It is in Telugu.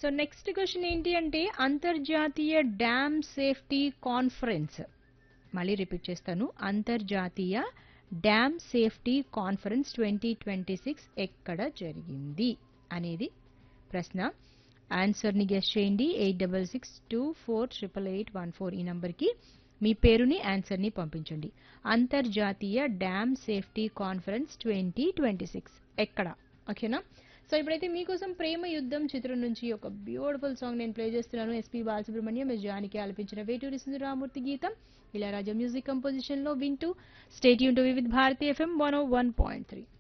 సో నెక్స్ట్ క్వశ్చన్ ఏంటి అంటే అంతర్జాతీయ డ్యామ్ సేఫ్టీ కాన్ఫరెన్స్ మళ్ళీ రిపీట్ చేస్తాను అంతర్జాతీయ dam safety conference twenty twenty six ఎక్కడ జరిగింది అనేది ప్రశ్న ఆన్సర్ని గెస్ట్ చేయండి eight double six two four triple eight one four ఈ నంబర్కి మీ పేరుని ఆన్సర్ని పంపించండి అంతర్జాతీయ dam safety conference twenty twenty six ఎక్కడ ఓకేనా సో ఇప్పుడైతే మీకోసం ప్రేమ యుద్ధం చిత్రం నుంచి ఒక బ్యూటిఫుల్ సాంగ్ నేను ప్లే చేస్తున్నాను ఎస్పీ బాలసుబ్రహ్మణ్యం ఎస్ జానికి ఆలపించిన వేటూరి సుందరామూర్తి గీతం ఇళయరాజా మ్యూజిక్ కంపోజిషన్ లో వింటూ స్టేట్ యూన్ to with Bharati FM one O one point three